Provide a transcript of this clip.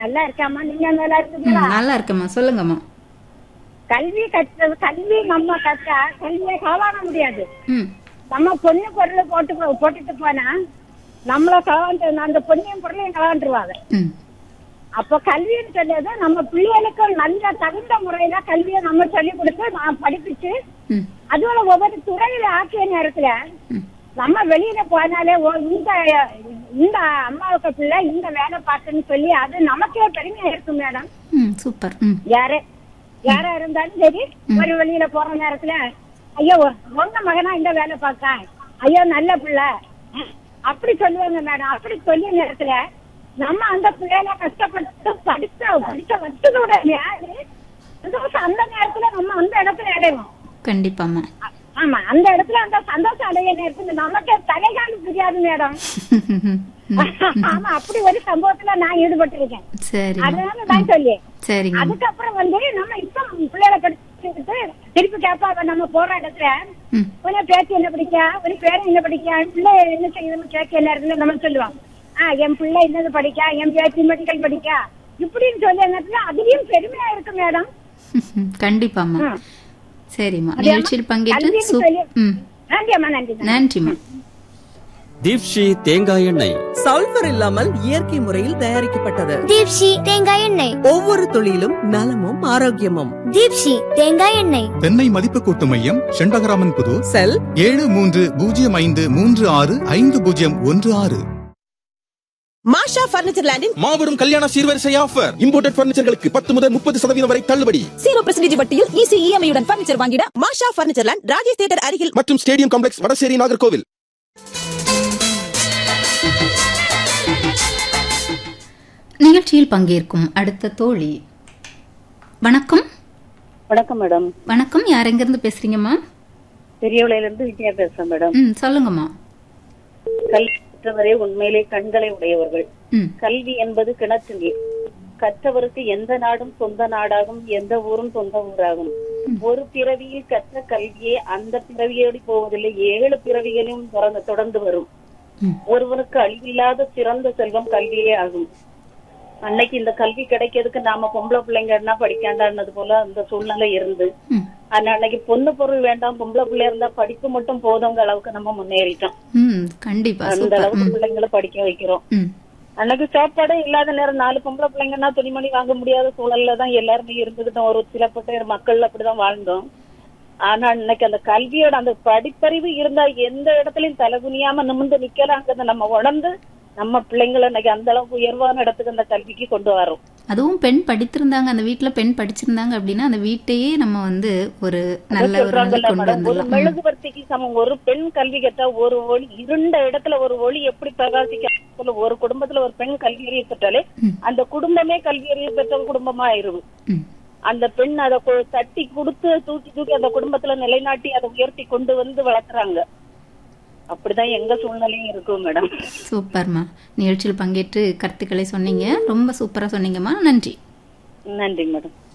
நல்லா இருக்காமா நீங்க நல்லா ம், இருக்கீங்களா நல்லா இருக்கேம்மா சொல்லுங்கம்மா கல்வி கற்றது கல்வி நம்ம கற்றா கல்வியை களவாட முடியாது ம் நம்ம பொண்ணு பொருள் போட்டு போ- போட்டுட்டு போனா நம்மள களவாண்டு அந்த பொண்ணையும் பொருளையும் களவாண்டுருவாங்க ம் அப்ப கல்வின்னு சொல்லியது நம்ம பிள்ளைகளுக்கு நல்ல தகுந்த முறையில கல்வியை நம்ம சொல்லி கொடுத்து நான் படிப்பிச்சு ம் அதுல ஒவ்வொரு துறையில ஆக்கிய நேரத்துல ம் நம்ம வெளியில போனாலே ஓ, இந்த இந்த அம்மாவுக்கு பிள்ளை இந்த வேலை பார்த்துன்னு சொல்லி அது நமக்கே பெருமையா இருக்கும் மேடம் ம் சூப்பர் ம் யாரு யாரா இருந்தாலும் சரி ஒரு வெளியில போற நேரத்துல ஐயோ உங்க மகனா இந்த வேலை பார்க்க ஐயோ நல்ல பிள்ளை அப்படி சொல்லுவாங்க மேடம் அப்படி சொல்லிய நேரத்துல நம்ம அந்த பிள்ளைல கஷ்டப்பட்டு படிச்ச படிச்ச வச்சதோட யாரு சந்தோஷம் அந்த நேரத்துல நம்ம அந்த இடத்துல அடைவோம் கண்டிப்பாம்மா ஆ- ஆமா அந்த இடத்துல அந்த சந்தோஷம் அடைய நேரத்துல நமக்கு தலைகாலி புரியாது மேடம் ஆமா அப்படி ஒரு சம்பவத்துல நான் ஈடுபட்டிருக்கேன் சரிம்மா அதனால நான் சொல்லி சரிங்க அதுக்கப்புறம் வந்து நம்ம இப்ப பிள்ளைகளை படிச்சுட்டு திருப்பி கேட்பாங்க நம்ம போற இடத்துல ம் உன பேத்தி என்ன படிக்கா ஒரு பேரன் என்ன படிக்கா பிள்ளை என்ன செய்யுதுன்னு கேட்க நேரத்துல நம்ம சொல்லுவோம் ஆஹ் என் பிள்ளை என்னது படிக்கா என் பேத்தி மெடிக்கல் படிக்கா இப்படின்னு சொல்லி நேரத்துல அதுலயும் பெருமையா இருக்கு மேடம் கண்டிப்பாம்மா ம். சரிம்மா அது நிகழ்ச்சியில் பங்கேற்று கல்விக்கு சூப் சொல்லி- ம் நன்றி அம்மா நன்றி நன்றி. நன்றிம்மா தீப்ஷி தேங்காய் எண்ணெய் சல்பர் இல்லாமல் இயற்கை முறையில் தயாரிக்கப்பட்டது தீப்ஷி தேங்காய் எண்ணெய் ஒவ்வொரு துளியிலும் நலமும் ஆரோக்கியமும் தீப்ஷி தேங்காய் எண்ணெய் தென்னை மதிப்பு கூட்டு மையம் செண்பகராமன் புது செல் ஏழு மூன்று பூஜ்ஜியம் ஐந்து மூன்று ஆறு ஐந்து பூஜ்ஜியம் ஒன்று ஆறு மாஷா பர்னிச்சர் லேண்டின் மாபெரும் கல்யாண சீர்வரிசை ஆஃபர் இம்போர்ட்டட் பர்னிச்சர்களுக்கு பத்து முதல் முப்பது சதவீதம் வரை தள்ளுபடி ஜீரோ பெர்சன்டேஜ் வட்டியில் ஈஸி இஎம்ஐ உடன் பர்னிச்சர் வாங்கிட Masha furniture land Rajesh theatre அருகில் மற்றும் ஸ்டேடியம் காம்ப்ளெக்ஸ் வடசேரி நாகர்கோவில் நிகழ்ச்சியில் பங்கேற்கும் அடுத்த தோழி வணக்கம் வணக்கம் மேடம் வணக்கம் யார் எங்கிருந்து பேசுறீங்கம்மா பெரியவளையில இருந்து விஜயா பேசுறேன் மேடம் ம் சொல்லுங்கம்மா கல்வி கற்றவரே உண்மையிலே கண்களை உடையவர்கள் ம் கல்வி என்பது கிணற்று நீர் கற்றவருக்கு எந்த நாடும் சொந்த நாடாகும் எந்த ஊரும் சொந்த ஊராகும் ஒரு பிறவியில் கற்ற கல்வியே அந்த பிறவியோடு போவதில்லை ஏழு பிறவிகளும் தொடர்ந்து தொடர்ந்து வரும் ம். ஒருவனுக்கு அழிவில்லாத சிறந்த செல்வம் கல்வியே ஆகும் அன்னைக்கு இந்த கல்வி கிடைக்கிறதுக்கு நாம பொம்பளை பிள்ளைங்கன்னா படிக்காண்டானது போல அந்த சூழ்நிலை இருந்து ம் ஆனா அன்னைக்கு பொண்ணு பொருள் வேண்டாம் பொம்பளை பிள்ளை இருந்தா படிப்பு மட்டும் போதுங்க அளவுக்கு நம்ம முன்னேறிட்டோம் ம் கண்டிப்பா அந்த சூப்பர் அளவுக்கு ம் பிள்ளைங்களை படிக்க வைக்கிறோம் ம் அன்னைக்கு சாப்பாடே இல்லாத நேரம் நாலு பொம்பளை பிள்ளைங்கன்னா துணிமணி வாங்க முடியாத சூழல்ல தான் எல்லாருமே இருந்துகிட்டோம் ஒரு சிலப்பட்ட மக்கள் அப்படிதான் வாழ்ந்தோம் ஆனா இன்னைக்கு அந்த கல்வியோட அந்த படிப்பறிவு இருந்தா எந்த இடத்துலயும் தலகுனியாம நிமிர்ந்து நிக்கலாங்கிறத நம்ம உணர்ந்து நம்ம பிள்ளைங்களை இன்னைக்கு அந்த அளவுக்கு உயர்வான இடத்துக்கு அந்த கல்விக்கு கொண்டு வரோம் அதுவும் பெண் படித்திருந்தாங்க அந்த வீட்ல பெண் படிச்சிருந்தாங்க அப்படின்னா அந்த வீட்டையே நம்ம வந்து ஒரு நல்ல ஒரு நிலை சொல்றாங்கல்ல கொண்டு மேடம் ஒரு வந்துடலாம் ம். மெழுகுவர்த்திக்கு சமம் ஒரு பெண் கல்வி கற்றா ஒரு ஒளி இருண்ட இடத்துல ஒரு ஒளி எப்படி பிரகாசிக்க ஒரு குடும்பத்துல ஒரு பெண் கல்வி அறிவு பெற்றாலே ம். அந்த குடும்பமே கல்வி அறிவு பெற்ற குடும்பமா ஆயிரும் ம் அந்த பெண் அதை கொ- தட்டி கொடுத்து தூக்கி தூக்கி அந்த குடும்பத்துல நிலைநாட்டி அதை உயர்த்தி கொண்டு வந்து வளர்க்குறாங்க அப்படிதான் எங்க சூழ்நிலையும் இருக்கும் மேடம் சூப்பர்மா நிகழ்ச்சியில் பங்கேற்று கருத்துக்களை சொன்னீங்க ரொம்ப சூப்பரா சொன்னீங்கம்மா நன்றி நன்றி மேடம்